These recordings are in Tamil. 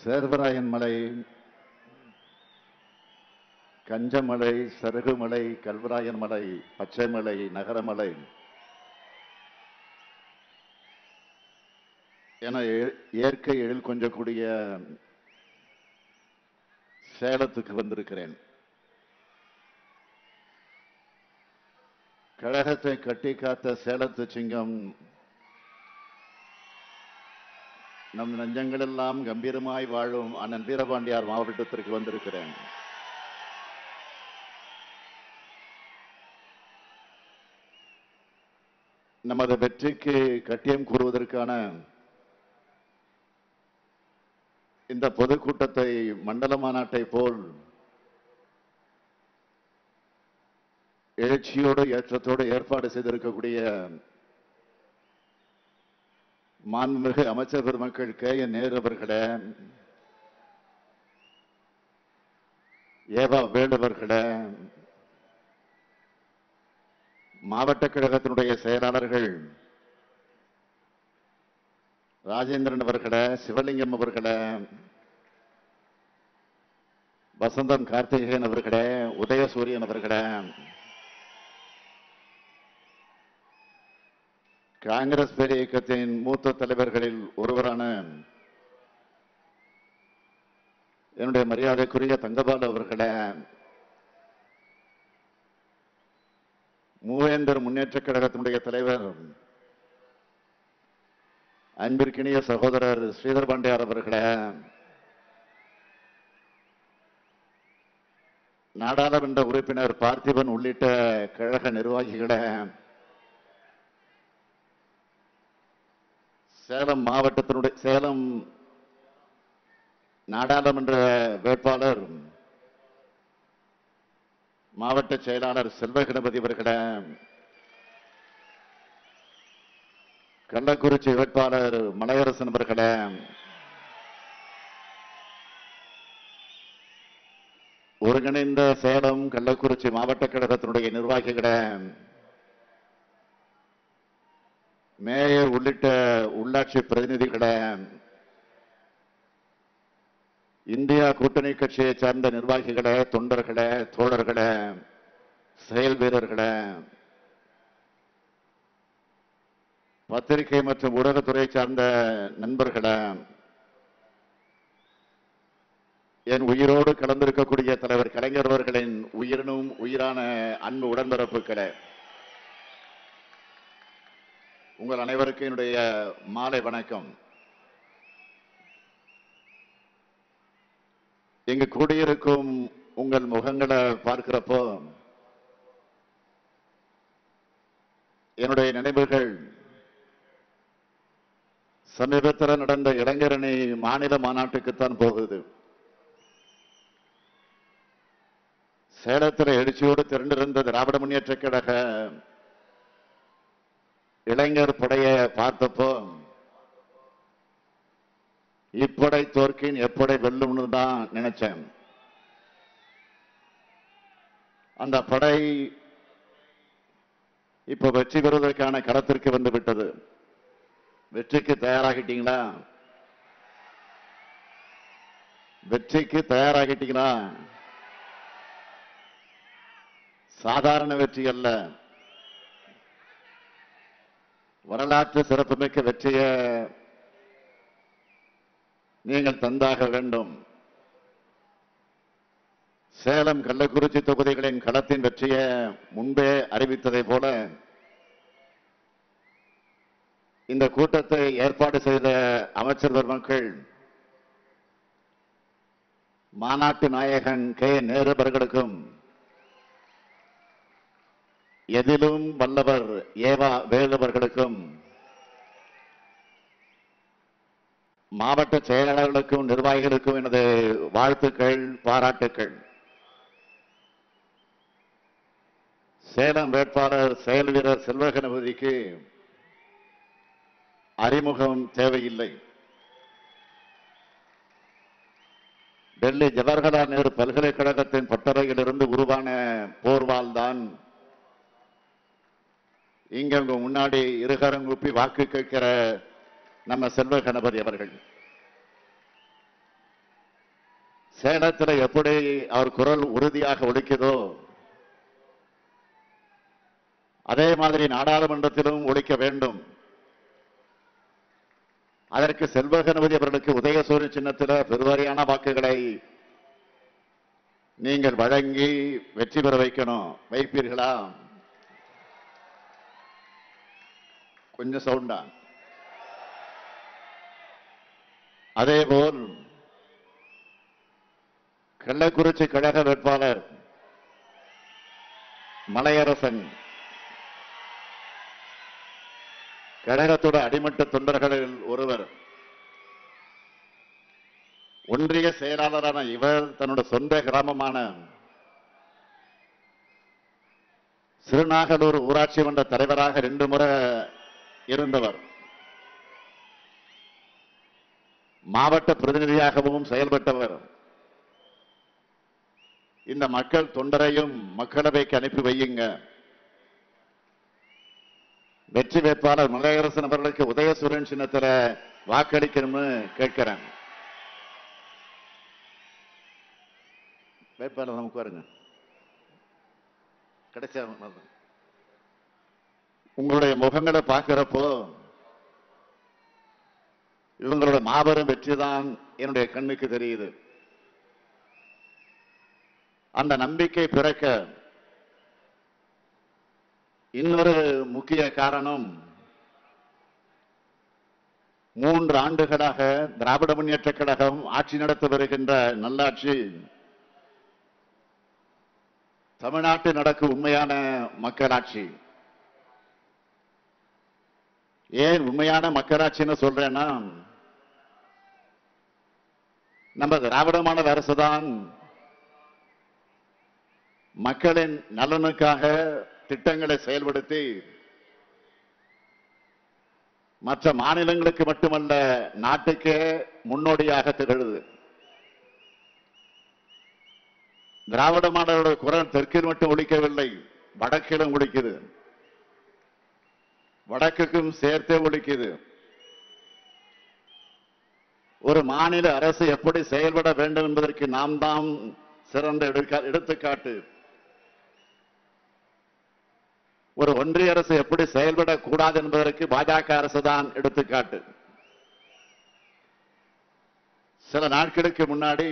சேர்வராயன் மலை கஞ்சமலை சருகுமலை கல்வராயன் மலை பச்சைமலை நகரமலை என இய- இயற்கை எழில் கொஞ்சக்கூடிய சேலத்துக்கு வந்திருக்கிறேன் கழகத்தை கட்டி காத்த சேலத்து சிங்கம் நம் நெஞ்சங்களெல்லாம் கம்பீரமாய் வாழும் அண்ணன் வீரபாண்டியார் மாவட்டத்திற்கு வந்திருக்கிறேன் நமது வெற்றிக்கு கட்டியம் கூறுவதற்கான இந்த பொதுக்கூட்டத்தை மண்டல மாநாட்டை போல் எழுச்சியோடு ஏற்றத்தோடு ஏற்பாடு செய்திருக்கக்கூடிய மாண்புமிகு அமைச்சர் பெருமக்கள் கே என் நேரு அவர்களே ஏவா வேலுவர்களே மாவட்ட கழகத்தினுடைய செயலாளர்கள் ராஜேந்திரன் அவர்களே சிவலிங்கம் அவர்களே வசந்தம் கார்த்திகேயன் அவர்களே உதயசூரியன் அவர்களே காங்கிரஸ் பேர் இயக்கத்தின் மூத்த தலைவர்களில் ஒருவரான என்னுடைய மரியாதைக்குரிய தங்கபாலு அவர்களே மூவேந்தர் முன்னேற்ற கழகத்தினுடைய தலைவர் அன்பிற்கினிய சகோதரர் ஸ்ரீதர் பாண்டியார் அவர்களே நாடாளுமன்ற உறுப்பினர் பார்த்திபன் உள்ளிட்ட கழக நிர்வாகிகளே சேலம் மாவட்டத்தினுடைய சேலம் நாடாளுமன்ற வேட்பாளர் மாவட்ட செயலாளர் செல்வ கணபதி அவர்களே கள்ளக்குறிச்சி வேட்பாளர் மலையரசன் அவர்களே ஒருங்கிணைந்த சேலம் கள்ளக்குறிச்சி மாவட்ட கழகத்தினுடைய நிர்வாகிகளே மேயர் உள்ளிட்ட உள்ளாட்சி பிரதிநிதிகளே இந்தியா கூட்டணி கட்சியை சார்ந்த நிர்வாகிகளே தொண்டர்களே தோழர்களே செயல் வீரர்களே பத்திரிகை மற்றும் ஊடகத்துறை சார்ந்த நண்பர்களே என் உயிரோடு கலந்திருக்கக்கூடிய தலைவர் கலைஞர் அவர்களின் உயிரினும் உயிரான அன்பு உடன்பிறப்புகளே உங்கள் அனைவருக்கும் என்னுடைய மாலை வணக்கம் இங்கு கூடியிருக்கும் உங்கள் முகங்களை பார்க்கிறப்போ என்னுடைய நினைவுகள் சமீபத்தில் நடந்த இளைஞரணி மாநில மாநாட்டுக்குத்தான் போகுது சேலத்தில் எழுச்சியோடு திரண்டிருந்த திராவிட முன்னேற்ற கழக இளைஞர் படையை பார்த்தப்போ இப்படை தோற்கின் எப்படை வெல்லும்னு தான் நினைச்சேன் அந்த படை இப்ப வெற்றி பெறுவதற்கான களத்திற்கு வந்து விட்டது வெற்றிக்கு தயாராகிட்டீங்களா வெற்றிக்கு தயாராகிட்டீங்களா சாதாரண வெற்றி அல்ல வரலாற்று சிறப்புமிக்க வெற்றியை நீங்கள் தந்தாக வேண்டும் சேலம் கள்ளக்குறிச்சி தொகுதிகளின் களத்தின் வெற்றியை முன்பே அறிவித்ததை போல இந்த கூட்டத்தை ஏற்பாடு செய்த அமைச்சர் பெருமக்கள் மாநாட்டு நாயகன் கே நேரு அவர்களுக்கும் எதிலும் வல்லவர் ஏவா வேலுவர்களுக்கும் மாவட்ட செயலாளர்களுக்கும் நிர்வாகிகளுக்கும் எனது வாழ்த்துக்கள் பாராட்டுக்கள் சேலம் வேட்பாளர் செயல் வீரர் செல்வ கணபதிக்கு அறிமுகம் தேவையில்லை டெல்லி ஜவஹர்லால் நேரு பல்கலைக்கழகத்தின் பட்டறையிலிருந்து உருவான போர்வால் தான் இங்க உங்க முன்னாடி இருகரங்குப்பி வாக்கு கேட்கிற நம்ம செல்வ கணபதி அவர்கள் சேலத்துல எப்படி அவர் குரல் உறுதியாக ஒலிக்குதோ அதே மாதிரி நாடாளுமன்றத்திலும் ஒழிக்க வேண்டும் அதற்கு செல்வ கணபதி அவர்களுக்கு உதயசூரிய சின்னத்தில பெருவாரியான வாக்குகளை நீங்கள் வழங்கி வெற்றி பெற வைக்கணும் வைப்பீர்களா கொஞ்சம் சவுண்டா அதேபோல் கள்ளக்குறிச்சி கழக வேட்பாளர் மலையரசன் கழகத்தோட அடிமட்ட தொண்டர்களில் ஒருவர் ஒன்றிய செயலாளரான இவர் தன்னோட சொந்த கிராமமான சிறுநாகலூர் ஊராட்சி மன்ற தலைவராக ரெண்டு முறை இருந்தவர் மாவட்ட பிரதிநிதியாகவும் செயல்பட்டவர் இந்த மக்கள் தொண்டரையும் மக்களவைக்கு அனுப்பி வையுங்க வெற்றி வேட்பாளர் மலையரசன் அவர்களுக்கு உதயசூரன் சின்னத்துல வாக்களிக்கணும்னு கேட்கிறேன் வேட்பாளர் நமக்கு வருங்க கிடைச்சா நல்லது. உங்களுடைய முகங்களை பார்க்கிறப்போ இவங்களோட மாபெரும் வெற்றி தான் என்னுடைய கண்ணுக்கு தெரியுது அந்த நம்பிக்கை பிறக்க இன்னொரு முக்கிய காரணம் மூன்று ஆண்டுகளாக திராவிட முன்னேற்ற கழகம் ஆட்சி நடத்தி வருகின்ற நல்லாட்சி தமிழ்நாட்டில் நடக்கும் உண்மையான மக்களாட்சி ஏன் உண்மையான மக்களாட்சின்னு சொல்றேன்னா நம்ம திராவிட மாடல் அரசுதான் மக்களின் நலனுக்காக திட்டங்களை செயல்படுத்தி மற்ற மாநிலங்களுக்கு மட்டுமல்ல நாட்டுக்கே முன்னோடியாக திகழுது திராவிட மாடலோட குரல் தெற்கில் மட்டும் ஒழிக்கவில்லை வடக்கிலும் ஒழிக்குது வடக்குக்கும் சேர்த்தே ஒழிக்குது ஒரு மாநில அரசு எப்படி செயல்பட வேண்டும் என்பதற்கு நாம் தான் சிறந்த எடுக்க- எடுத்துக்காட்டு ஒரு ஒன்றிய அரசு எப்படி செயல்படக்கூடாது என்பதற்கு பாஜக அரசு தான் எடுத்துக்காட்டு சில நாட்களுக்கு முன்னாடி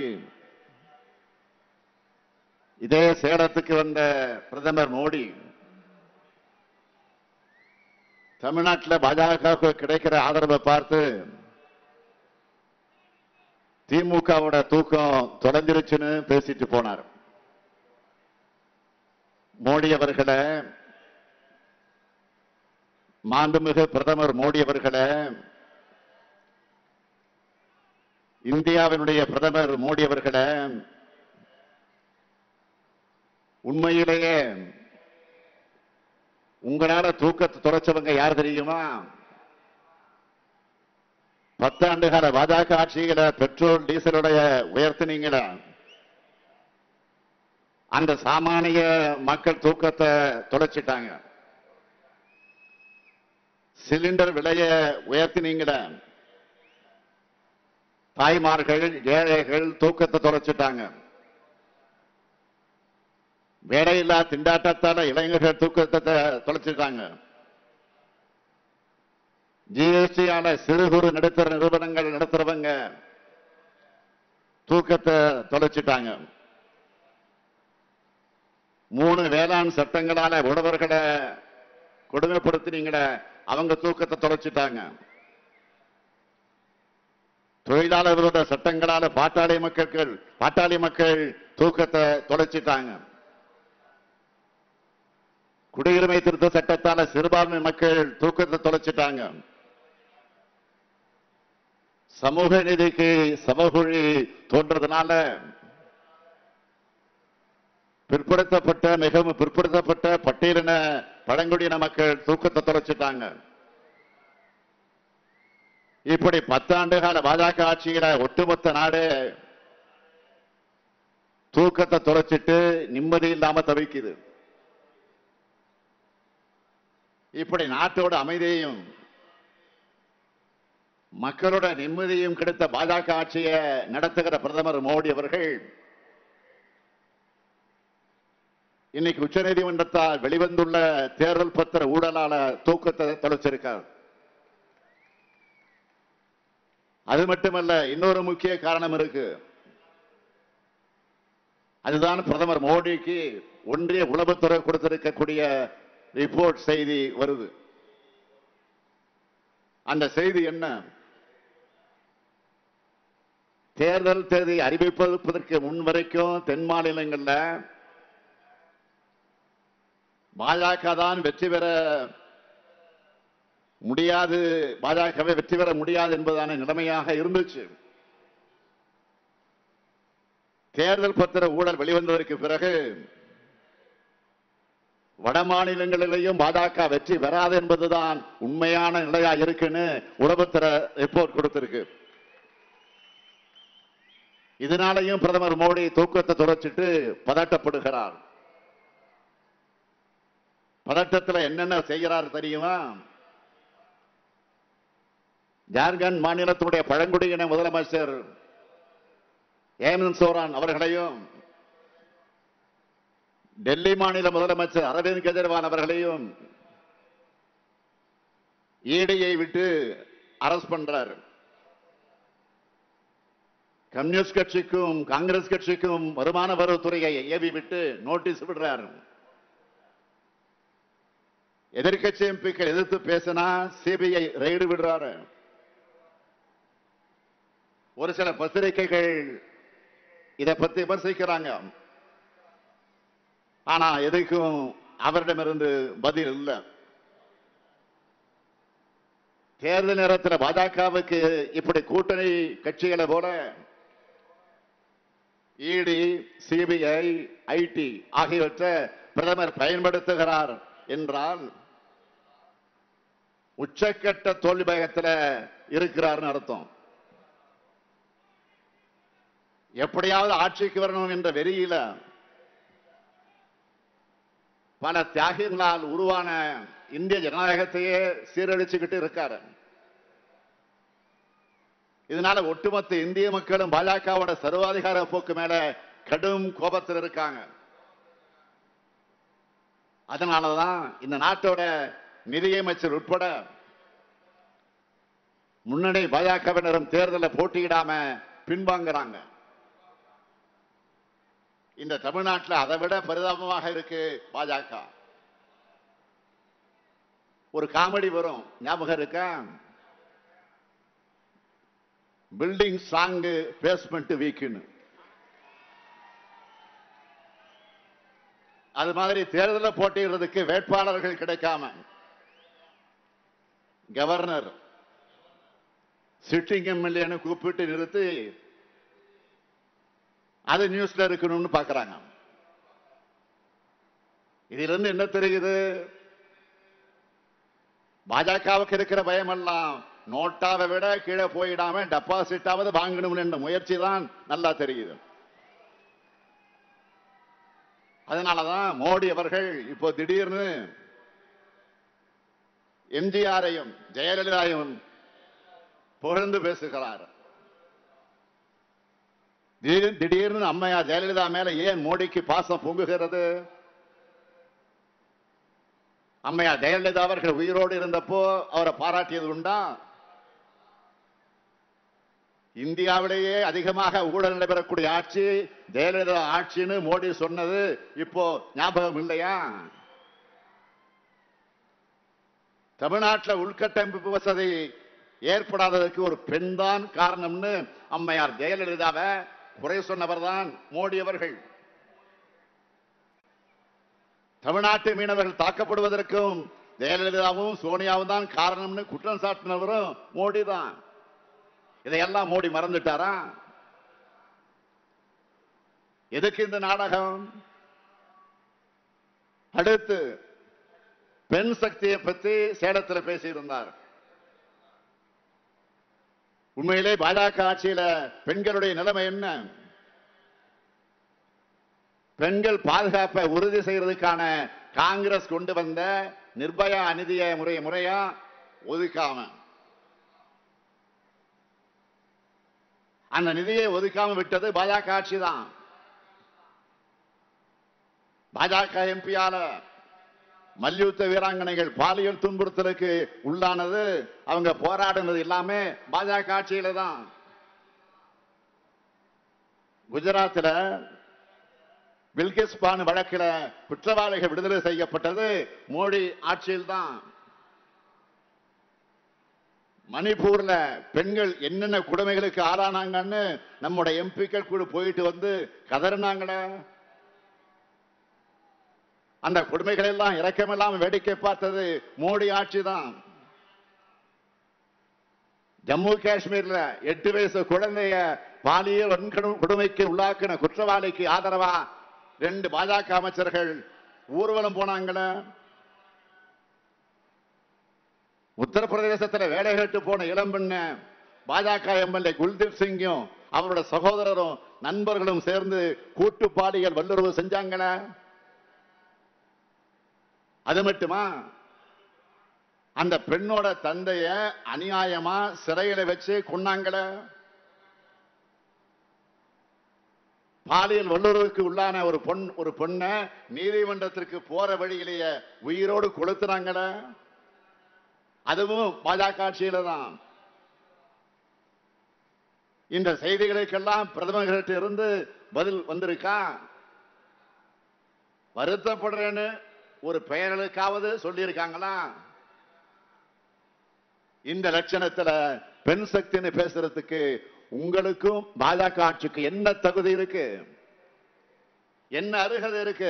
இதே சேலத்துக்கு வந்த பிரதமர் மோடி தமிழ்நாட்டில் பாஜகவுக்கு கிடைக்கிற ஆதரவை பார்த்து திமுகவோட தூக்கம் தொலைஞ்சிருச்சுன்னு பேசிட்டு போனார் மோடி அவர்களை மாண்புமிகு பிரதமர் மோடி அவர்களை இந்தியாவினுடைய பிரதமர் மோடி அவர்களை உண்மையிலேயே உங்களால தூக்கத்தை துறைச்சவங்க யார் தெரியுமா பத்தாண்டு கால பாஜக ஆட்சியில பெட்ரோல் டீசலுடைய உயர்த்தினீங்கள அந்த சாமானிய மக்கள் தூக்கத்தை தொலைச்சிட்டாங்க சிலிண்டர் விலைய உயர்த்தினீங்கள தாய்மார்கள் ஏழைகள் தூக்கத்தை தொலைச்சிட்டாங்க வேலையில்லா திண்டாட்டத்தால இளைஞர்கள் தூக்கத்தை தொலைச்சிட்டாங்க ஜிஎஸ்டியால சிறு குறு நடுத்தர நிறுவனங்கள் நடத்துறவங்க தூக்கத்தை தொலைச்சிட்டாங்க மூணு வேளாண் சட்டங்களால உழவர்களை கொடுமைப்படுத்தினீங்கள அவங்க தூக்கத்தை தொலைச்சிட்டாங்க தொழிலாளர் விரோத சட்டங்களால பாட்டாளி மக்கள் பாட்டாளி மக்கள் தூக்கத்தை தொலைச்சிட்டாங்க குடியுரிமை திருத்த சட்டத்தால சிறுபான்மை மக்கள் தூக்கத்தை தொலைச்சிட்டாங்க சமூக நீதிக்கு சமகுழி தோன்றதுனால பிற்படுத்தப்பட்ட மிகவும் பிற்படுத்தப்பட்ட பட்டியலின பழங்குடியின மக்கள் தூக்கத்தை தொலைச்சிட்டாங்க இப்படி பத்தாண்டு கால பாஜக ஆட்சியில ஒட்டுமொத்த நாடு தூக்கத்தை தொலைச்சிட்டு நிம்மதி இல்லாம தவிக்குது இப்படி நாட்டோட அமைதியையும் மக்களோட நிம்மதியும் கிடைத்த பாஜக ஆட்சியை நடத்துகிற பிரதமர் மோடி அவர்கள் இன்னைக்கு உச்சநீதிமன்றத்தால் வெளிவந்துள்ள தேர்தல் பத்திர ஊழலால தூக்கத்தை தொலைச்சிருக்கார் அது மட்டுமல்ல இன்னொரு முக்கிய காரணம் இருக்கு அதுதான் பிரதமர் மோடிக்கு ஒன்றிய உளவுத்துறை கொடுத்திருக்கக்கூடிய ரிப்போர்ட் செய்தி வருது அந்த செய்தி என்ன தேர்தல் தேதி அறிவிப்பதற்கு முன் வரைக்கும் தென் மாநிலங்கள்ல பாஜக தான் வெற்றி பெற முடியாது பாஜகவை வெற்றி பெற முடியாது என்பதான நிலைமையாக இருந்துச்சு தேர்தல் பத்திர ஊழல் வெளிவந்ததற்கு பிறகு வட மாநிலங்களிலேயும் பாஜக வெற்றி பெறாது என்பதுதான் உண்மையான நிலையா இருக்குன்னு உளவுத்துறை ரிப்போர்ட் கொடுத்திருக்கு இதனாலையும் பிரதமர் மோடி தூக்கத்தை துடைச்சிட்டு பதட்டப்படுகிறார் பதட்டத்துல என்னென்ன செய்கிறார் தெரியுமா ஜார்க்கண்ட் மாநிலத்துடைய பழங்குடியின முதலமைச்சர் ஹேமந்த் சோரான் அவர்களையும் டெல்லி மாநில முதலமைச்சர் அரவிந்த் கெஜ்ரிவால் அவர்களையும் ஈடியை விட்டு அரஸ்ட் பண்றார் கம்யூனிஸ்ட் கட்சிக்கும் காங்கிரஸ் கட்சிக்கும் வருமான வரித்துறையை ஏவி விட்டு நோட்டீஸ் விடுறார் எதிர்கட்சி எம்பிக்கள் எதிர்த்து பேசினா சிபிஐ ரெய்டு விடுறாரு ஒரு சில பத்திரிகைகள் இதை பத்தி விமர்சிக்கிறாங்க ஆனா எதுக்கும் அவரிடமிருந்து பதில் இல்லை தேர்தல் நேரத்தில் பாஜகவுக்கு இப்படி கூட்டணி கட்சிகளை போல இடி சிபிஐ ஐடி ஆகியவற்றை பிரதமர் பயன்படுத்துகிறார் என்றால் உச்சக்கட்ட தோல்வி பயத்தில் இருக்கிறார்னு அர்த்தம் எப்படியாவது ஆட்சிக்கு வரணும் என்ற வெறியில பல தியாகிகளால் உருவான இந்திய ஜனநாயகத்தையே சீரழிச்சுக்கிட்டு இருக்காரு இதனால ஒட்டுமொத்த இந்திய மக்களும் பாஜகவோட சர்வாதிகார போக்கு மேல கடும் கோபத்தில் இருக்காங்க அதனாலதான் இந்த நாட்டோட நிதியமைச்சர் உட்பட முன்னணி பாஜகவினரும் தேர்தலில் போட்டியிடாம பின்வாங்குறாங்க இந்த தமிழ்நாட்டில் அதை விட பரிதாபமாக இருக்கு பாஜக ஒரு காமெடி வரும் ஞாபகம் இருக்கா பில்டிங் ஸ்ட்ராங்கு பேஸ்மெண்ட் வீக்குன்னு அது மாதிரி தேர்தலில் போட்டியிடுறதுக்கு வேட்பாளர்கள் கிடைக்காம கவர்னர் சிட்டிங் எம்எல்ஏன்னு கூப்பிட்டு நிறுத்தி அது நியூஸ்ல இருக்கணும்னு பாக்குறாங்க இதுல இருந்து என்ன தெரியுது பாஜகவுக்கு இருக்கிற பயம் எல்லாம் நோட்டாவை விட கீழே போயிடாம டெபாசிட்டாவது வாங்கணும் என்ற முயற்சி தான் நல்லா தெரியுது அதனாலதான் மோடி அவர்கள் இப்போ திடீர்னு எம்ஜிஆரையும் ஜெயலலிதாவையும் புகழ்ந்து பேசுகிறார் திடீர்- திடீர்னு அம்மையா ஜெயலலிதா மேல ஏன் மோடிக்கு பாசம் பொங்குகிறது அம்மையா ஜெயலலிதா அவர்கள் உயிரோடு இருந்தப்போ அவரை பாராட்டியது உண்டா இந்தியாவிலேயே அதிகமாக ஊழல் நடைபெறக்கூடிய ஆட்சி ஜெயலலிதா ஆட்சின்னு மோடி சொன்னது இப்போ ஞாபகம் இல்லையா தமிழ்நாட்டில் உள்கட்டமைப்பு வசதி ஏற்படாததற்கு ஒரு பெண் தான் காரணம்னு அம்மையார் ஜெயலலிதாவை குறை சொன்னவர் தான் மோடி அவர்கள் தமிழ்நாட்டு மீனவர்கள் தாக்கப்படுவதற்கும் ஜெயலலிதாவும் சோனியாவும் தான் காரணம்னு குற்றம் சாட்டினவரும் மோடி தான் இதையெல்லாம் மோடி மறந்துட்டாரா எதுக்கு இந்த நாடகம் அடுத்து பெண் சக்தியை பத்தி சேலத்தில் பேசியிருந்தார் உண்மையிலே பாஜக ஆட்சியில பெண்களுடைய நிலைமை என்ன பெண்கள் பாதுகாப்பை உறுதி செய்யறதுக்கான காங்கிரஸ் கொண்டு வந்த நிர்பயா நிதிய முறை முறையா ஒதுக்காம அந்த நிதியை ஒதுக்காம விட்டது பாஜக ஆட்சி தான் பாஜக எம்பியால மல்யுத்த வீராங்கனைகள் பாலியல் துன்புறுத்தலுக்கு உள்ளானது அவங்க போராடினது எல்லாமே பாஜக ஆட்சியில தான் குஜராத்தில் பில்கிஸ் பானு வழக்கில் குற்றவாளிகள் விடுதலை செய்யப்பட்டது மோடி ஆட்சியில் தான் மணிப்பூர்ல பெண்கள் என்னென்ன கொடுமைகளுக்கு ஆளானாங்கன்னு நம்முடைய எம்பிக்கள் கூட போயிட்டு வந்து கதறினாங்களே அந்த கொடுமைகள் எல்லாம் இறக்கமெல்லாம் வேடிக்கை பார்த்தது மோடி ஆட்சி தான் ஜம்மு காஷ்மீர்ல எட்டு வயசு குழந்தைய பாலியல் வன்கொடு- கொடுமைக்கு உள்ளாக்கின குற்றவாளிக்கு ஆதரவா ரெண்டு பாஜக அமைச்சர்கள் ஊர்வலம் போனாங்களே உத்தரப்பிரதேசத்துல வேலை கேட்டு போன இளம்பெண்ண பாஜக எம்எல்ஏ குல்தீப் சிங்கும் அவரோட சகோதரரும் நண்பர்களும் சேர்ந்து கூட்டு பாலியல் வல்லுறவு செஞ்சாங்களே அது மட்டுமா அந்த பெண்ணோட தந்தைய அநியாயமா சிறையில வச்சு கொன்னாங்களே பாலியல் வல்லுறவுக்கு உள்ளான ஒரு பொன் ஒரு பொண்ணை நீதிமன்றத்திற்கு போற வழியிலேயே உயிரோடு கொளுத்துறாங்களே அதுவும் பாஜக ஆட்சியில தான் இந்த செய்திகளுக்கெல்லாம் பிரதமர்கிட்ட இருந்து பதில் வந்திருக்கா வருத்தப்படுறேன்னு ஒரு பெயர்களுக்காவது சொல்லியிருக்காங்களா இந்த லட்சணத்துல பெண் சக்தின்னு பேசுறதுக்கு உங்களுக்கும் பாஜக ஆட்சிக்கு என்ன தகுதி இருக்கு என்ன அருகதை இருக்கு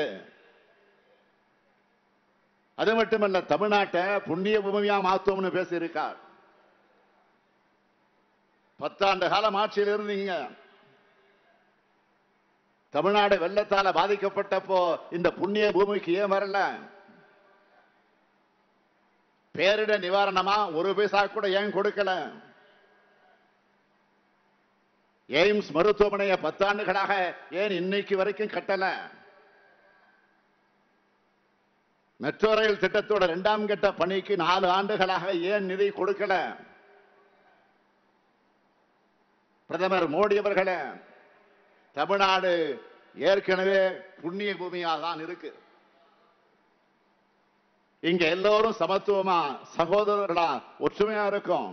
அது மட்டுமல்ல தமிழ்நாட்டை புண்ணிய பூமியா மாத்தோம்னு பேசியிருக்கார் பத்தாண்டு காலம் ஆட்சியில் இருந்தீங்க தமிழ்நாடு வெள்ளத்தால பாதிக்கப்பட்டப்போ இந்த புண்ணிய பூமிக்கு ஏன் வரல பேரிட நிவாரணமா ஒரு பைசா கூட ஏன் கொடுக்கல எய்ம்ஸ் மருத்துவமனையை பத்தாண்டுகளாக ஏன் இன்னைக்கு வரைக்கும் கட்டல மெட்ரோ ரயில் திட்டத்தோட இரண்டாம் கட்ட பணிக்கு நாலு ஆண்டுகளாக ஏன் நிதி கொடுக்கல பிரதமர் மோடி அவர்களே தமிழ்நாடு ஏற்கனவே புண்ணிய பூமியா தான் இருக்கு இங்க எல்லோரும் சமத்துவமா சகோதரர்களா ஒற்றுமையா இருக்கும்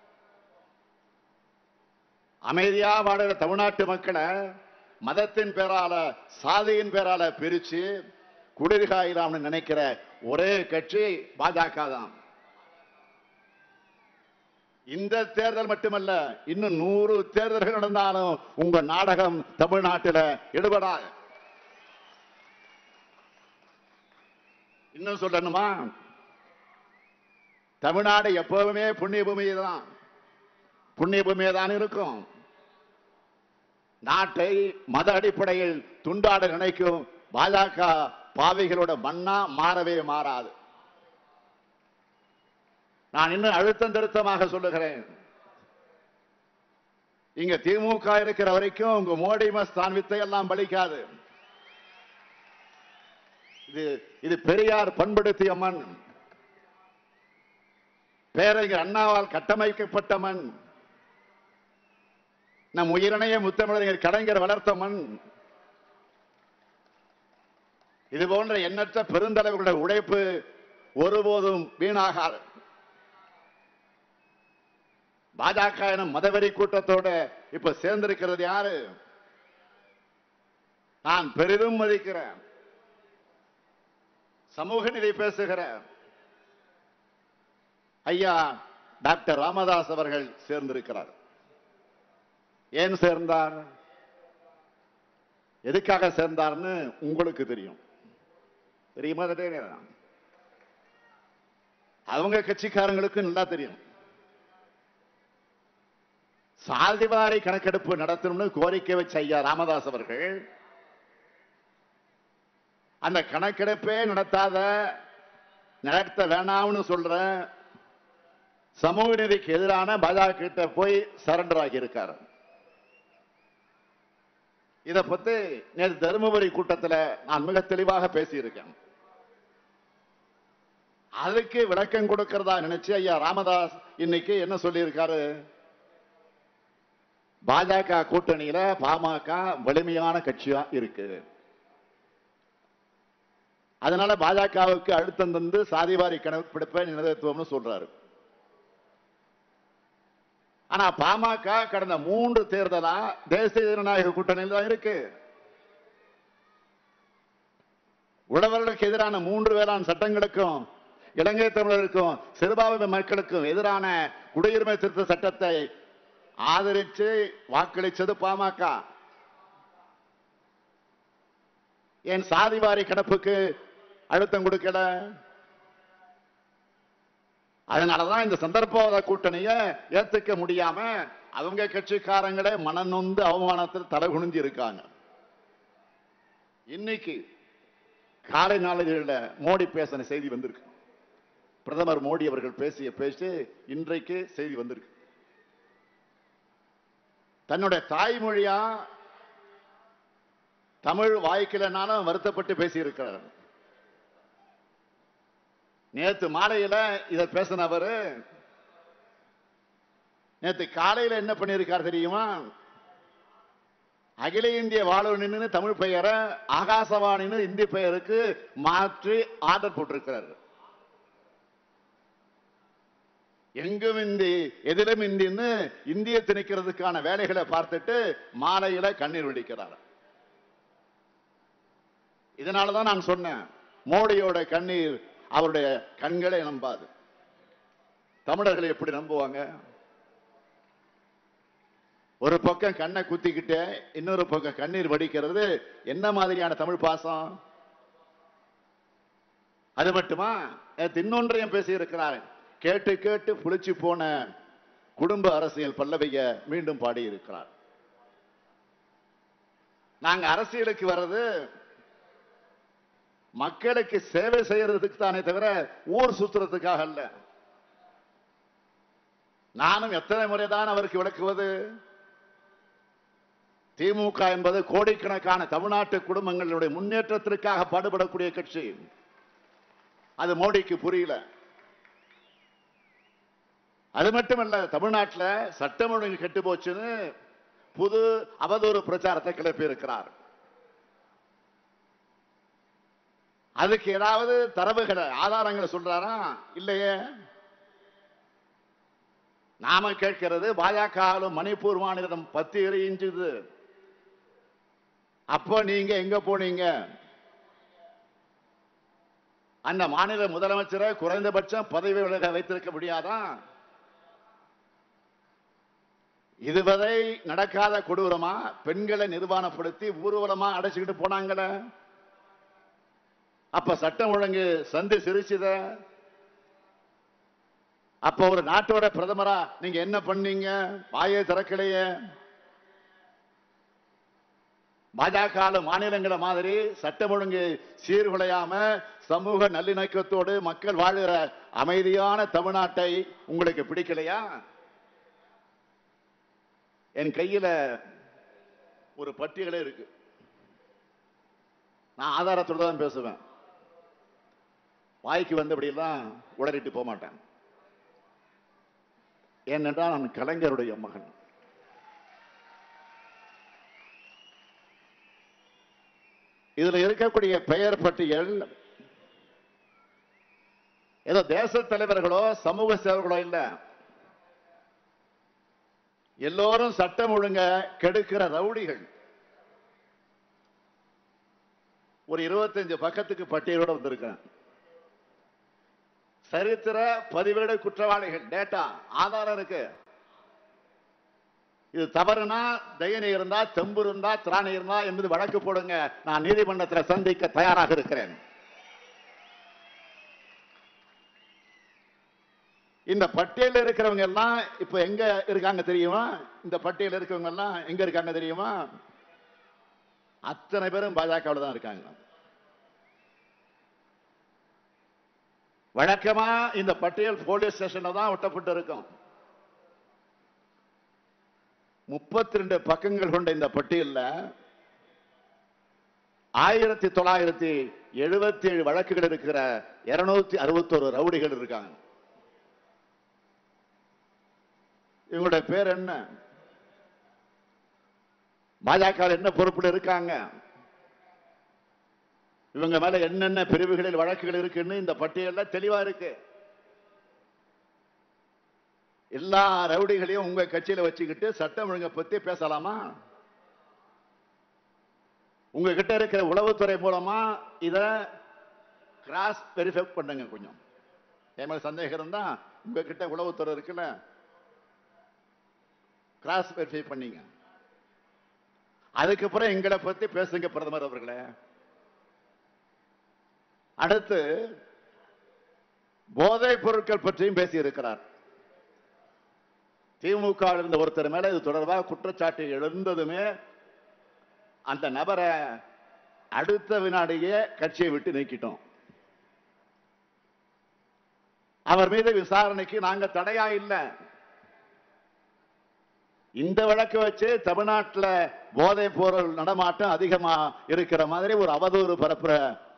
அமைதியா வாழுற தமிழ்நாட்டு மக்களை மதத்தின் பேரால சாதியின் பேரால பிரிச்சு குளிர்காயிலாம்னு நினைக்கிற ஒரே கட்சி பாஜக தான் இந்த தேர்தல் மட்டுமல்ல இன்னும் நூறு தேர்தல்கள் நடந்தாலும் உங்க நாடகம் தமிழ்நாட்டில் எடுபடாது இன்னும் சொல்லணுமா தமிழ்நாடு எப்பவுமே புண்ணிய பூமி தான் புண்ணிய பூமியே தான் இருக்கும் நாட்டை மத அடிப்படையில் துண்டாட நினைக்கும் பாஜக பாவிகளோட மண்ணா மாறவே மாறாது நான் இன்னும் அழுத்தம் திருத்தமாக சொல்லுகிறேன் இங்க திமுக இருக்கிற வரைக்கும் உங்க மோடி மஸ்தான் வித்தை எல்லாம் பலிக்காது இது இது பெரியார் பண்படுத்திய மண் பேரறிஞர் அண்ணாவால் கட்டமைக்கப்பட்ட மண் நம் உயிரினைய முத்தமிழறிஞர் கலைஞர் வளர்த்த மண் இது போன்ற எண்ணற்ற பெருந்தலைவர்களுடைய உழைப்பு ஒருபோதும் வீணாகாது பாஜக எனும் மதவெறி கூட்டத்தோட இப்ப சேர்ந்திருக்கிறது யாரு நான் பெரிதும் மதிக்கிறேன் சமூக நிதி பேசுகிறேன் ஐயா டாக்டர் ராமதாஸ் அவர்கள் சேர்ந்திருக்கிறார் ஏன் சேர்ந்தார் எதுக்காக சேர்ந்தார்னு உங்களுக்கு தெரியும் தெரியுமா தெரியாது அவங்க கட்சிக்காரங்களுக்கு நல்லா தெரியும் சாதிவாரி கணக்கெடுப்பு நடத்தணும்னு கோரிக்கை வச்ச ஐயா ராமதாஸ் அவர்கள் அந்த கணக்கெடுப்பே நடத்தாத நடத்த வேணாம்னு சொல்ற சமூக நீதிக்கு எதிரான பாஜக கிட்ட போய் சரண்டர் ஆகி இருக்காரு இத பத்தி நேற்று தருமபுரி கூட்டத்தில் நான் மிக தெளிவாக பேசியிருக்கேன் அதுக்கு விளக்கம் கொடுக்கிறதா நினைச்சு ஐயா ராமதாஸ் இன்னைக்கு என்ன சொல்லியிருக்காரு பாஜக கூட்டணியில பாமக வலிமையான கட்சியா இருக்கு அதனால பாஜகவுக்கு அழுத்தம் தந்து சாதிவாரி கணக்கெடுப்பை நிலைநிறுத்துவோம்னு சொல்றாரு ஆனா பாமக கடந்த மூன்று தேர்தலா தேசிய ஜனநாயக கூட்டணியில் தான் இருக்கு உழவர்களுக்கு எதிரான மூன்று வேளாண் சட்டங்களுக்கும் இலங்கை தமிழருக்கும் சிறுபான்மை மக்களுக்கும் எதிரான குடியுரிமை திருத்த சட்டத்தை ஆதரிச்சு வாக்களிச்சது பாமக என் சாதிவாரி கிடப்புக்கு அழுத்தம் கொடுக்கல அதனாலதான் இந்த சந்தர்ப்பவாத கூட்டணிய ஏத்துக்க முடியாம அவங்க கட்சிக்காரங்களே மனநொந்து அவமானத்தில் தலை குனிஞ்சு இருக்காங்க இன்னைக்கு காலை நாளிதழில் மோடி பேசின செய்தி வந்திருக்கு பிரதமர் மோடி அவர்கள் பேசிய பேச்சு இன்றைக்கு செய்தி வந்திருக்கு தன்னுடைய தாய்மொழியா தமிழ் வாய்க்கலனாலும் வருத்தப்பட்டு பேசியிருக்கிறார் நேத்து மாலையில இத பேசினவர் நேத்து காலையில என்ன பண்ணியிருக்கார் தெரியுமா அகில இந்திய வானொலின்னு தமிழ் பெயரை ஆகாசவாணின்னு இந்தி பெயருக்கு மாற்றி ஆர்டர் போட்டிருக்கிறார் எங்கும் இந்தி எதிலும் இந்தின்னு இந்திய திணிக்கிறதுக்கான வேலைகளை பார்த்துட்டு மாலையில கண்ணீர் வெடிக்கிறார் இதனாலதான் நான் சொன்னேன் மோடியோட கண்ணீர் அவருடைய கண்களை நம்பாது தமிழர்களை எப்படி நம்புவாங்க ஒரு பக்கம் கண்ணை குத்திக்கிட்டு இன்னொரு பக்கம் கண்ணீர் வடிக்கிறது என்ன மாதிரியான தமிழ் பாசம் அது மட்டுமா நேத்து இன்னொன்றையும் பேசி இருக்கிறார் கேட்டு கேட்டு புளிச்சு போன குடும்ப அரசியல் பல்லவிய மீண்டும் பாடி இருக்கிறார் நாங்க அரசியலுக்கு வர்றது மக்களுக்கு சேவை செய்யறதுக்கு தானே தவிர ஊர் சுத்துறதுக்காக அல்ல நானும் எத்தனை முறைதான் அவருக்கு விளக்குவது திமுக என்பது கோடிக்கணக்கான தமிழ்நாட்டு குடும்பங்களுடைய முன்னேற்றத்திற்காக பாடுபடக்கூடிய கட்சி அது மோடிக்கு புரியல அது மட்டுமல்ல தமிழ்நாட்டில் சட்டம் ஒழுங்கு கெட்டு போச்சுன்னு புது அவதூறு பிரச்சாரத்தை கிளப்பி இருக்கிறார் அதுக்கு ஏதாவது தரவுகளை ஆதாரங்களை சொல்றாரா இல்லையே நாம கேட்கிறது பாஜக மணிப்பூர் மாநிலம் பத்து எரிஞ்சுது அப்போ நீங்க எங்க போனீங்க அந்த மாநில முதலமைச்சரை குறைந்தபட்சம் பதவி விலக வைத்திருக்க முடியாதா இதுவரை நடக்காத கொடூரமா பெண்களை நிர்வாணப்படுத்தி ஊர்வலமா அடைச்சுக்கிட்டு போனாங்களே அப்ப சட்டம் ஒழுங்கு சந்தி சிரிச்சுத அப்ப ஒரு நாட்டோட பிரதமரா நீங்க என்ன பண்ணீங்க வாயை திறக்கலையே பாஜக மாநிலங்களை மாதிரி சட்டம் ஒழுங்கு சீர்குலையாம சமூக நல்லிணக்கத்தோடு மக்கள் வாழுகிற அமைதியான தமிழ்நாட்டை உங்களுக்கு பிடிக்கலையா என் கையில ஒரு பட்டியலே இருக்கு நான் ஆதாரத்தோட தான் பேசுவேன் வாய்க்கு வந்தபடியெல்லாம் உளறிட்டு போக மாட்டேன் ஏனென்றால் நான் கலைஞருடைய மகன் இதுல இருக்கக்கூடிய பெயர் பட்டியல் ஏதோ தேச தலைவர்களோ சமூக சேவர்களோ இல்ல எல்லோரும் சட்டம் ஒழுங்க கெடுக்கிற ரவுடிகள் ஒரு இருபத்தஞ்சு பக்கத்துக்கு பட்டியலோட வந்திருக்கேன் சரித்திர பதிவேடு குற்றவாளிகள் டேட்டா ஆதாரம் இருக்கு இது தவறுனா தைரியம் இருந்தா தெம்பு இருந்தா திராணி இருந்தா என்பது வழக்கு போடுங்க நான் நீதிமன்றத்தில் சந்திக்க தயாராக இருக்கிறேன் இந்த பட்டியலில் இருக்கிறவங்க எல்லாம் இப்ப எங்க இருக்காங்க தெரியுமா இந்த பட்டியலில் இருக்கிறவங்க எல்லாம் எங்க இருக்காங்க தெரியுமா அத்தனை பேரும் பாஜகவில் தான் இருக்காங்க வழக்கமா இந்த பட்டியல் போலீஸ் ஸ்டேஷன்ல தான் ஒட்டப்பட்டு இருக்கும் முப்பத்தி ரெண்டு பக்கங்கள் கொண்ட இந்த பட்டியல்ல ஆயிரத்தி தொள்ளாயிரத்தி எழுபத்தி ஏழு வழக்குகள் இருக்கிற இருநூத்தி அறுபத்தோரு ரவுடிகள் இருக்காங்க இவங்களுடைய பேர் என்ன பாஜக என்ன பொறுப்புல இருக்காங்க இவங்க மேல என்னென்ன பிரிவுகளில் வழக்குகள் இருக்குன்னு இந்த பட்டியல்ல தெளிவா இருக்கு எல்லா ரவுடிகளையும் உங்க கட்சியில வச்சுக்கிட்டு சட்டம் ஒழுங்கை பத்தி பேசலாமா உங்ககிட்ட இருக்கிற உளவுத்துறை மூலமா இத கிராஸ் வெரிஃபை பண்ணுங்க கொஞ்சம் என் மேல சந்தேகம் இருந்தா உங்ககிட்ட உளவுத்துறை இருக்குல்ல கிராஸ் வெரிஃபை பண்ணீங்க அதுக்கப்புறம் எங்களை பத்தி பேசுங்க பிரதமர் அவர்களே அடுத்து போதைப் பொருட்கள் பற்றியும் பேசி இருக்கிறார் திமுக இருந்த ஒருத்தர் மேல இது தொடர்பாக குற்றச்சாட்டு எழுந்ததுமே அந்த நபரை அடுத்த வினாடியே கட்சியை விட்டு நீக்கிட்டோம் அவர் மீது விசாரணைக்கு நாங்க தடையா இல்லை இந்த வழக்கு வச்சு தமிழ்நாட்டில் போதைப் பொருள் நடமாட்டம் அதிகமா இருக்கிற மாதிரி ஒரு அவதூறு பரப்புற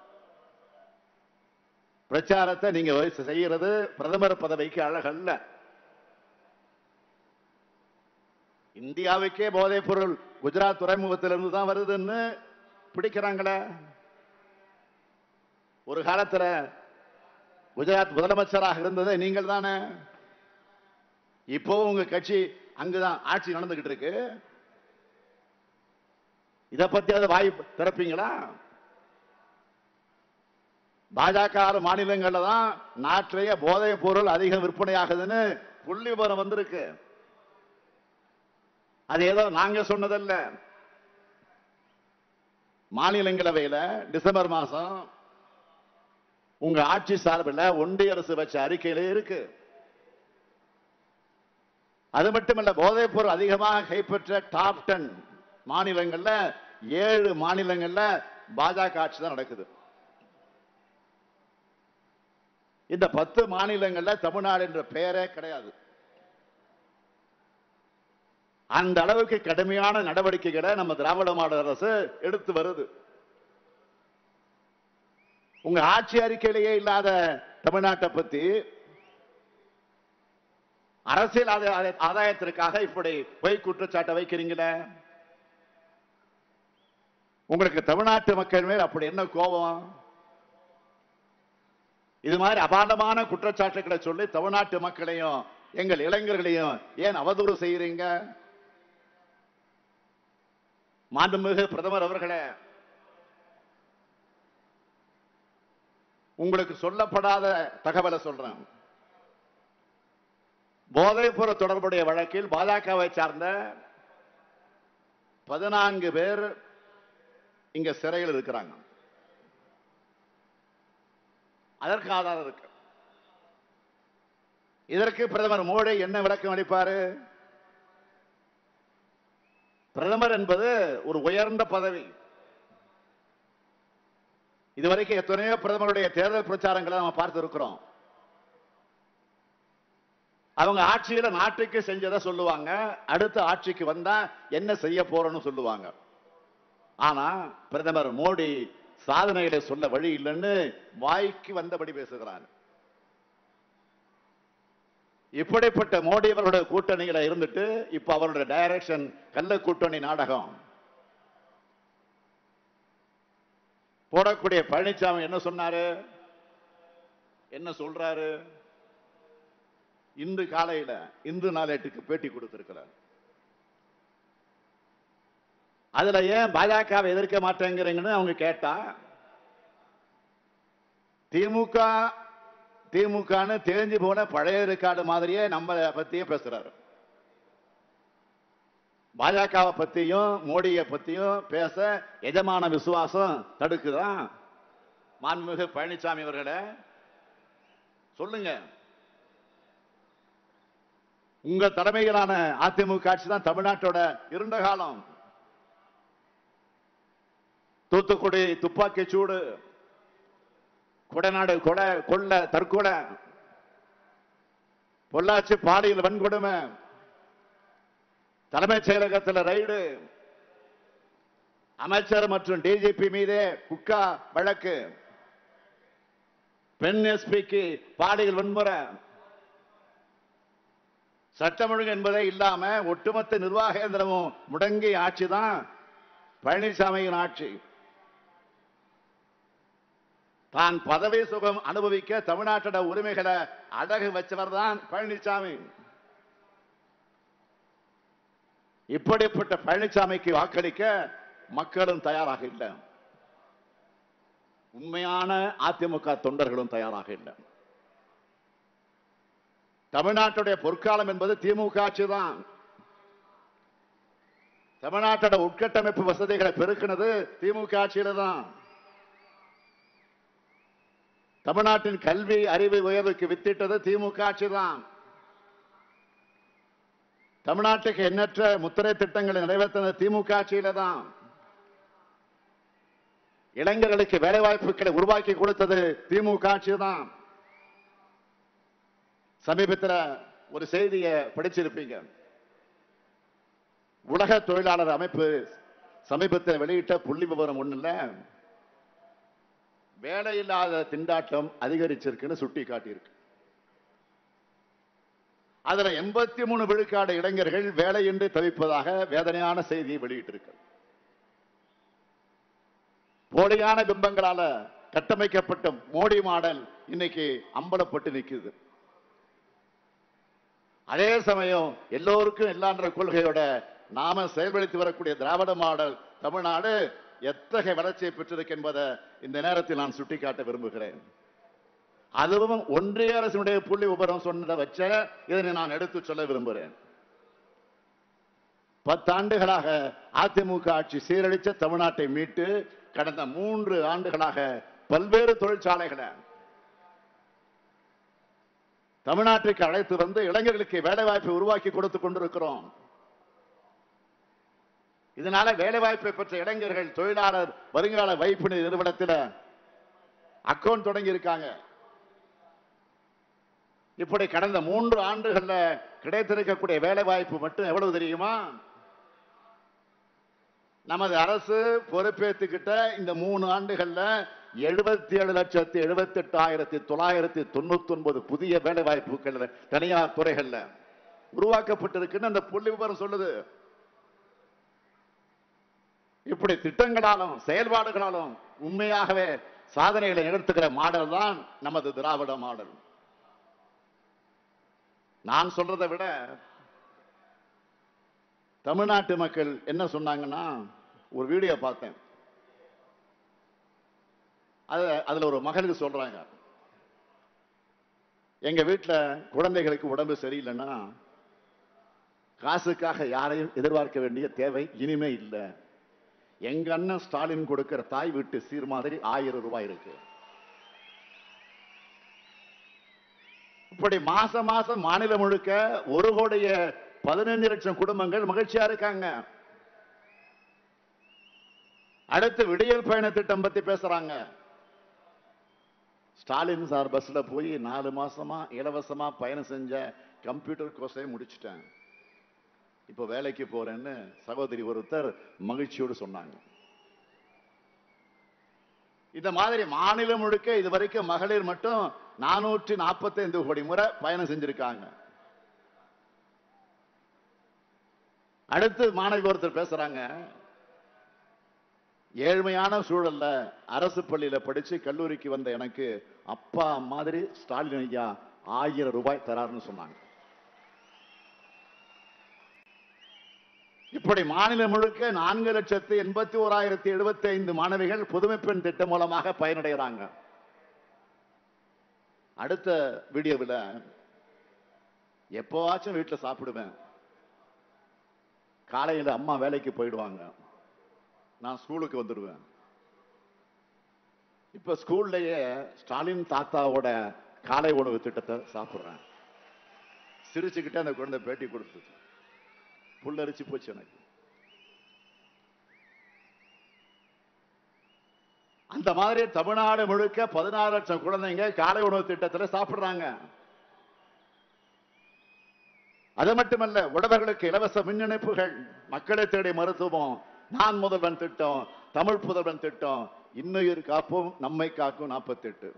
பிரச்சாரத்தை நீங்க வயசு செய்யறது பிரதமர் பதவிக்கு அழகல்ல இந்தியாவுக்கே போதைப் பொருள் குஜராத் துறைமுகத்திலிருந்து தான் வருதுன்னு பிடிக்கிறாங்களே ஒரு காலத்துல குஜராத் முதலமைச்சராக இருந்தது நீங்கள் தானே இப்போ உங்க கட்சி அங்குதான் ஆட்சி நடந்துகிட்டு இருக்கு இத பத்தியாவது வாய் திறப்பீங்களா பாஜக மாநிலங்கள்ல தான் நாட்டிலேயே போதைப் பொருள் அதிகம் விற்பனையாகுதுன்னு புள்ளி விவரம் வந்திருக்கு அது ஏதோ நாங்க சொன்னதல்ல மாநிலங்களவையில டிசம்பர் மாசம் உங்க ஆட்சி சார்பில் ஒன்றிய அரசு வச்ச அறிக்கையில இருக்கு அது மட்டுமல்ல போதைப் பொருள் அதிகமாக கைப்பற்ற டாப் டென் மாநிலங்கள்ல ஏழு மாநிலங்கள்ல பாஜக ஆட்சி தான் நடக்குது இந்த பத்து மாநிலங்கள்ல தமிழ்நாடு என்ற பெயரே கிடையாது அந்த அளவுக்கு கடுமையான நடவடிக்கைகளை நம்ம திராவிட மாடல் அரசு எடுத்து வருது உங்க ஆட்சி அறிக்கையிலேயே இல்லாத தமிழ்நாட்டை பத்தி அரசியல் ஆதாய- ஆதாயத்திற்காக இப்படி பொய் குற்றச்சாட்டை வைக்கிறீங்களே உங்களுக்கு தமிழ்நாட்டு மக்கள் மேல் அப்படி என்ன கோபம் இது மாதிரி அபாண்டமான குற்றச்சாட்டுகளை சொல்லி தமிழ்நாட்டு மக்களையும் எங்கள் இளைஞர்களையும் ஏன் அவதூறு செய்யறீங்க மாண்புமிகு பிரதமர் அவர்களே உங்களுக்கு சொல்லப்படாத தகவலை சொல்றேன் போதைப் பொருள் தொடர்புடைய வழக்கில் பாஜகவை சார்ந்த பதினான்கு பேர் இங்க சிறையில் இருக்கிறாங்க அதற்கு ஆதாரம் இருக்கு இதற்கு பிரதமர் மோடி என்ன விளக்கம் அளிப்பாரு பிரதமர் என்பது ஒரு உயர்ந்த பதவி இதுவரைக்கும் எத்தனையோ பிரதமருடைய தேர்தல் பிரச்சாரங்களை நம்ம பார்த்து இருக்கிறோம் அவங்க ஆட்சியில நாட்டுக்கு செஞ்சதை சொல்லுவாங்க அடுத்த ஆட்சிக்கு வந்தா என்ன செய்ய போறோம்னு சொல்லுவாங்க ஆனா பிரதமர் மோடி சாதனைகளை சொல்ல வழி இல்லைன்னு வாய்க்கு வந்தபடி பேசுகிறார் இப்படிப்பட்ட மோடி அவர்களுடைய கூட்டணியில இருந்துட்டு இப்ப அவருடைய டைரக்ஷன் கள்ள கூட்டணி நாடகம் போடக்கூடிய பழனிசாமி என்ன சொன்னாரு என்ன சொல்றாரு இன்று காலையில இந்து நாளேட்டுக்கு பேட்டி கொடுத்திருக்கிறார் அதுல ஏன் பாஜகவை எதிர்க்க மாட்டேங்கிறீங்கன்னு அவங்க கேட்டா திமுக திமுகன்னு தெரிஞ்சு போன பழைய ரெக்கார்டு மாதிரியே நம்ம பத்தியே பேசுறாரு பாஜகவை பத்தியும் மோடியை பத்தியும் பேச எஜமான விசுவாசம் தடுக்குதான் மாண்புமிகு பழனிசாமி அவர்களே சொல்லுங்க உங்க தலைமையிலான அதிமுக ஆட்சி தான் தமிழ்நாட்டோட இருண்ட காலம் தூத்துக்குடி துப்பாக்கி சூடு கொடநாடு கொலை கொள்ள தற்கொலை பொள்ளாச்சி பாலியல் வன்கொடுமை தலைமைச் செயலகத்தில் ரைடு அமைச்சர் மற்றும் டிஜிபி மீதே குட்கா வழக்கு பெண் எஸ்பிக்கு பாலியல் வன்முறை சட்டம் ஒழுங்கு என்பதே இல்லாம ஒட்டுமொத்த நிர்வாக இயந்திரமும் முடங்கி ஆட்சி தான் பழனிசாமியின் ஆட்சி தான் பதவி சுகம் அனுபவிக்க தமிழ்நாட்டோட உரிமைகளை அடகு வச்சவர் தான் பழனிசாமி இப்படிப்பட்ட பழனிசாமிக்கு வாக்களிக்க மக்களும் தயாராக இல்லை உண்மையான அதிமுக தொண்டர்களும் தயாராக இல்லை தமிழ்நாட்டுடைய பொற்காலம் என்பது திமுக ஆட்சி தான் தமிழ்நாட்டோட உட்கட்டமைப்பு வசதிகளை பெருக்கினது திமுக ஆட்சியில தான் தமிழ்நாட்டின் கல்வி அறிவு உயர்வுக்கு வித்திட்டது திமுக ஆட்சி தான் தமிழ்நாட்டுக்கு எண்ணற்ற முத்திரை திட்டங்களை நிறைவேற்றினது திமுக ஆட்சியில தான் இளைஞர்களுக்கு வேலை வாய்ப்புகளை உருவாக்கி கொடுத்தது திமுக ஆட்சி தான் சமீபத்தில் ஒரு செய்தியை படிச்சிருப்பீங்க உலக தொழிலாளர் அமைப்பு சமீபத்தில் வெளியிட்ட புள்ளி விவரம் ஒண்ணுல வேலையில்லாத திண்டாட்டம் அதிகரிச்சிருக்குன்னு சுட்டி காட்டியிருக்கு அதுல எண்பத்தி மூணு விழுக்காடு இளைஞர்கள் வேலையின்றி தவிப்பதாக வேதனையான செய்தியை வெளியிட்டிருக்கு போலியான பிம்பங்களால கட்டமைக்கப்பட்ட மோடி மாடல் இன்னைக்கு அம்பலப்பட்டு நிக்குது அதே சமயம் எல்லோருக்கும் எல்லான்ற கொள்கையோட நாம செயல்படுத்தி வரக்கூடிய திராவிட மாடல் தமிழ்நாடு எத்தகைய வளர்ச்சியை பெற்றிருக்கு என்பதை இந்த நேரத்தில் நான் சுட்டிக்காட்ட விரும்புகிறேன் அதுவும் ஒன்றிய அரசினுடைய புள்ளி விபரம் சொன்னதை வச்ச இதனை நான் எடுத்து சொல்ல விரும்புகிறேன் பத்தாண்டுகளாக அதிமுக ஆட்சி சீரழிச்ச தமிழ்நாட்டை மீட்டு கடந்த மூன்று ஆண்டுகளாக பல்வேறு தொழிற்சாலைகளை தமிழ்நாட்டிற்கு அழைத்து வந்து இளைஞர்களுக்கு வேலை வாய்ப்பை உருவாக்கி கொடுத்து கொண்டிருக்கிறோம் இதனால வேலை வாய்ப்பை பெற்ற இளைஞர்கள் தொழிலாளர் வருங்கால வைப்பு நிதி நிறுவனத்தில் அக்கௌண்ட் தொடங்கி இருக்காங்க இப்படி கடந்த மூன்று ஆண்டுகள்ல கிடைத்திருக்கக்கூடிய வேலை வாய்ப்பு மட்டும் எவ்வளவு தெரியுமா நமது அரசு பொறுப்பேற்றுக்கிட்ட இந்த மூணு ஆண்டுகள்ல எழுபத்தி ஏழு லட்சத்தி எழுபத்தி எட்டாயிரத்தி தொள்ளாயிரத்தி தொண்ணூத்தி ஒன்பது புதிய வேலை வாய்ப்புகள் தனியார் துறைகள்ல உருவாக்கப்பட்டிருக்குன்னு அந்த புள்ளி விவரம் சொல்லுது இப்படி திட்டங்களாலும் செயல்பாடுகளாலும் உண்மையாகவே சாதனைகளை நிகழ்த்துகிற மாடல் தான் நமது திராவிட மாடல் நான் சொல்றதை விட தமிழ்நாட்டு மக்கள் என்ன சொன்னாங்கன்னா ஒரு வீடியோ பார்த்தேன் அது அதுல ஒரு மகளுக்கு சொல்றாங்க எங்க வீட்டுல குழந்தைகளுக்கு உடம்பு சரியில்லைன்னா காசுக்காக யாரையும் எதிர்பார்க்க வேண்டிய தேவை இனிமே இல்லை எங்க அண்ணன் ஸ்டாலின் கொடுக்கிற தாய் வீட்டு சீர் மாதிரி ஆயிரம் ரூபாய் இருக்கு இப்படி மாசம் மாசம் மாநிலம் முழுக்க ஒரு கோடிய பதினஞ்சு லட்சம் குடும்பங்கள் மகிழ்ச்சியா இருக்காங்க அடுத்து விடியல் பயண திட்டம் பத்தி பேசுறாங்க ஸ்டாலின் சார் பஸ்ல போய் நாலு மாசமா இலவசமா பயணம் செஞ்ச கம்ப்யூட்டர் கோர்ஸையும் முடிச்சிட்டேன் இப்ப வேலைக்கு போறேன்னு சகோதரி ஒருத்தர் மகிழ்ச்சியோடு சொன்னாங்க இந்த மாதிரி மாநிலம் முழுக்க இதுவரைக்கும் மகளிர் மட்டும் நானூற்றி நாற்பத்தி ஐந்து கோடி முறை பயணம் செஞ்சிருக்காங்க அடுத்து மாணவி ஒருத்தர் பேசுறாங்க ஏழ்மையான சூழல்ல அரசு பள்ளியில படிச்சு கல்லூரிக்கு வந்த எனக்கு அப்பா மாதிரி ஸ்டாலின் ஐயா ஆயிரம் ரூபாய் தராருன்னு சொன்னாங்க இப்படி மாநிலம் முழுக்க நான்கு லட்சத்து எண்பத்தி ஓராயிரத்தி எழுபத்தி ஐந்து மாணவிகள் புதுமை பெண் திட்டம் மூலமாக பயனடைகிறாங்க அடுத்த வீடியோவில் எப்போவாச்சும் வீட்டில் சாப்பிடுவேன் காலையில் அம்மா வேலைக்கு போயிடுவாங்க நான் ஸ்கூலுக்கு வந்துடுவேன் இப்ப ஸ்கூல்லையே ஸ்டாலின் தாத்தாவோட காலை உணவு திட்டத்தை சாப்பிடுறேன் சிரிச்சுக்கிட்டே அந்த குழந்தை பேட்டி கொடுத்தது புல்லரிச்சு போச்சு எனக்கு அந்த மாதிரி தமிழ்நாடு முழுக்க பதினாறு லட்சம் குழந்தைங்க காலை உணவு திட்டத்தில் சாப்பிடுறாங்க அது மட்டுமல்ல உழவர்களுக்கு இலவச மின் இணைப்புகள் மக்களை தேடி மருத்துவம் நான் முதல்வன் திட்டம் தமிழ் புதல்வன் திட்டம் இன்னுயிர் காப்போம் நம்மை காக்கும் நாற்பத்தெட்டு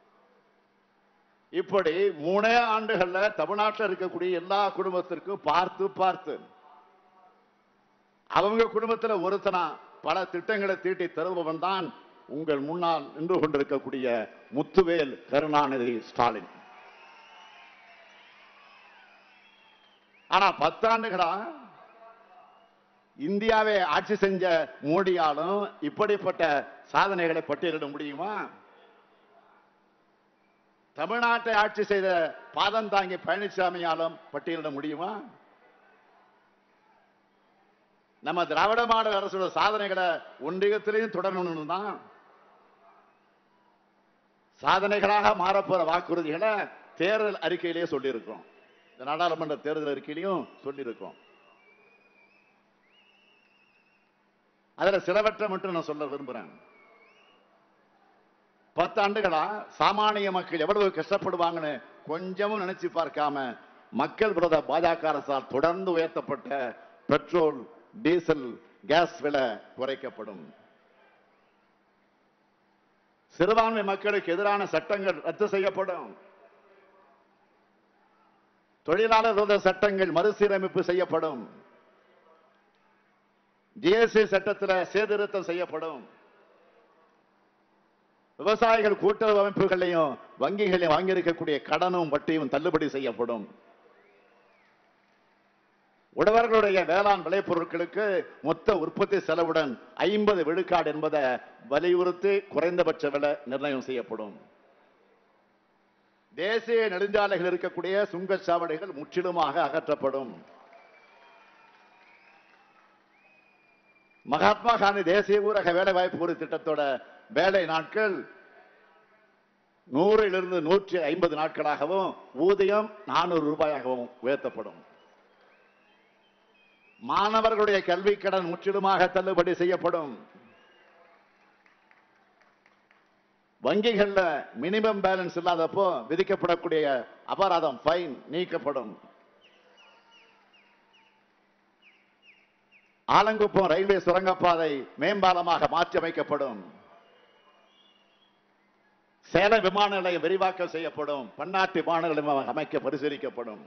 இப்படி மூணே ஆண்டுகள்ல தமிழ்நாட்டில் இருக்கக்கூடிய எல்லா குடும்பத்திற்கும் பார்த்து பார்த்து அவங்க குடும்பத்துல ஒருத்தனா பல திட்டங்களை தீட்டி தருபவன் தான் உங்கள் முன்னால் நின்று கொண்டிருக்கக்கூடிய முத்துவேல் கருணாநிதி ஸ்டாலின் ஆனா பத்தாண்டுகளா இந்தியாவை ஆட்சி செஞ்ச மோடியாலும் இப்படிப்பட்ட சாதனைகளை பட்டியலிட முடியுமா தமிழ்நாட்டை ஆட்சி செய்த பாதம் தாங்கி பழனிசாமியாலும் பட்டியலிட முடியுமா நம்ம திராவிட மாடல் அரசோட சாதனைகளை ஒன்றியத்திலையும் தொடரணும் தான் சாதனைகளாக மாறப்போற வாக்குறுதிகளை தேர்தல் அறிக்கையிலேயே சொல்லியிருக்கோம் இந்த நாடாளுமன்ற தேர்தல் அறிக்கையிலையும் சொல்லியிருக்கோம் அதுல சிலவற்றை மட்டும் நான் சொல்ல விரும்புறேன் பத்து ஆண்டுகளா சாமானிய மக்கள் எவ்வளவு கஷ்டப்படுவாங்கன்னு கொஞ்சமும் நினைச்சு பார்க்காம மக்கள் விரோத பாஜக அரசால் தொடர்ந்து உயர்த்தப்பட்ட பெட்ரோல் டீசல் கேஸ் விலை குறைக்கப்படும் சிறுபான்மை மக்களுக்கு எதிரான சட்டங்கள் ரத்து செய்யப்படும் தொழிலாளர் விரோத சட்டங்கள் மறுசீரமைப்பு செய்யப்படும் ஜிஎஸ்டி சட்டத்தில் சீர்திருத்தம் செய்யப்படும் விவசாயிகள் கூட்டுறவு அமைப்புகளையும் வங்கிகளையும் வாங்கியிருக்கக்கூடிய கடனும் வட்டியும் தள்ளுபடி செய்யப்படும் உழவர்களுடைய வேளாண் விளைபொருட்களுக்கு மொத்த உற்பத்தி செலவுடன் ஐம்பது விழுக்காடு என்பதை வலியுறுத்தி குறைந்தபட்ச விலை நிர்ணயம் செய்யப்படும் தேசிய நெடுஞ்சாலைகள் இருக்கக்கூடிய சுங்கச்சாவடிகள் முற்றிலுமாக அகற்றப்படும் மகாத்மா காந்தி தேசிய ஊரக வேலை வாய்ப்பு உறுதி திட்டத்தோட வேலை நாட்கள் நூறிலிருந்து நூற்றி ஐம்பது நாட்களாகவும் ஊதியம் நானூறு ரூபாயாகவும் உயர்த்தப்படும் மாணவர்களுடைய கல்வி கடன் முற்றிலுமாக தள்ளுபடி செய்யப்படும் வங்கிகள்ல மினிமம் பேலன்ஸ் இல்லாதப்போ விதிக்கப்படக்கூடிய அபராதம் ஃபைன் நீக்கப்படும் ஆலங்குப்பம் ரயில்வே சுரங்கப்பாதை மேம்பாலமாக மாற்றி அமைக்கப்படும் சேலம் விமான நிலையம் விரிவாக்கம் செய்யப்படும் பன்னாட்டு விமான நிலையம் அமைக்க பரிசீலிக்கப்படும்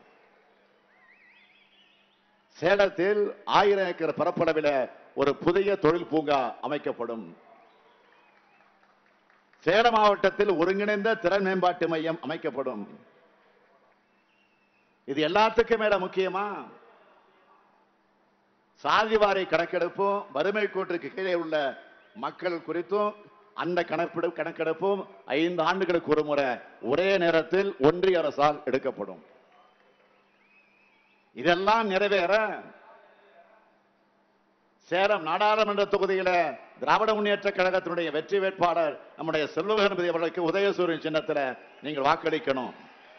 சேலத்தில் ஆயிரம் ஏக்கர் பரப்பளவில் ஒரு புதிய தொழில் பூங்கா அமைக்கப்படும் சேலம் மாவட்டத்தில் ஒருங்கிணைந்த திறன் மேம்பாட்டு மையம் அமைக்கப்படும் இது எல்லாத்துக்கும் மேல முக்கியமா சாதிவாரி கணக்கெடுப்பும் வறுமை கோட்டிற்கு கீழே உள்ள மக்கள் குறித்தும் அந்த கணக்கெடு கணக்கெடுப்பும் ஐந்து ஆண்டுகளுக்கு ஒரு முறை ஒரே நேரத்தில் ஒன்றிய அரசால் எடுக்கப்படும் இதெல்லாம் நிறைவேற சேலம் நாடாளுமன்ற தொகுதியில திராவிட முன்னேற்ற கழகத்தினுடைய வெற்றி வேட்பாளர் நம்முடைய செல்வகணபதி அவர்களுக்கு உதயசூரியன் சின்னத்தில் நீங்கள் வாக்களிக்கணும்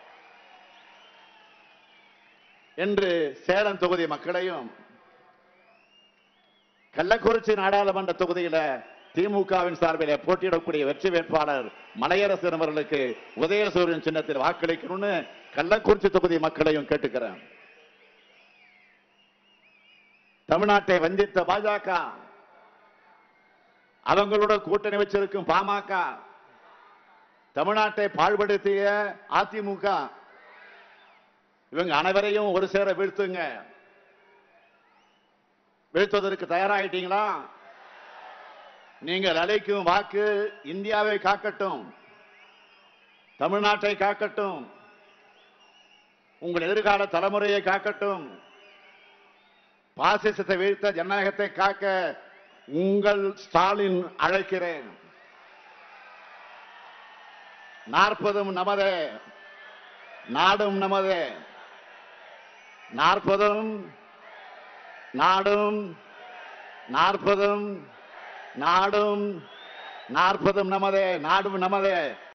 என்று சேலம் தொகுதி மக்களையும் கள்ளக்குறிச்சி நாடாளுமன்ற தொகுதியில திமுகவின் சார்பில் போட்டியிடக்கூடிய வெற்றி வேட்பாளர் மலையரசன் அவர்களுக்கு உதயசூரியன் சின்னத்தில் வாக்களிக்கணும்னு கள்ளக்குறிச்சி தொகுதி மக்களையும் கேட்டுக்கிறேன் தமிழ்நாட்டை வஞ்சித்த பாஜக அவங்களோட கூட்டணி வச்சிருக்கும் பாமக தமிழ்நாட்டை பாழ்படுத்திய அதிமுக இவங்க அனைவரையும் ஒரு சேர வீழ்த்துங்க வீழ்த்துவதற்கு தயாராயிட்டீங்களா நீங்கள் அழைக்கும் வாக்கு இந்தியாவை காக்கட்டும் தமிழ்நாட்டை காக்கட்டும் உங்கள் எதிர்கால தலைமுறையை காக்கட்டும் பாசிசத்தை வீழ்த்த ஜனநாயகத்தை காக்க உங்கள் ஸ்டாலின் அழைக்கிறேன் நாற்பதும் நமதே நாடும் நமதே நாற்பதும் நாடும் நாற்பதும் நாடும் நாற்பதும் நமதே நாடும் நமதே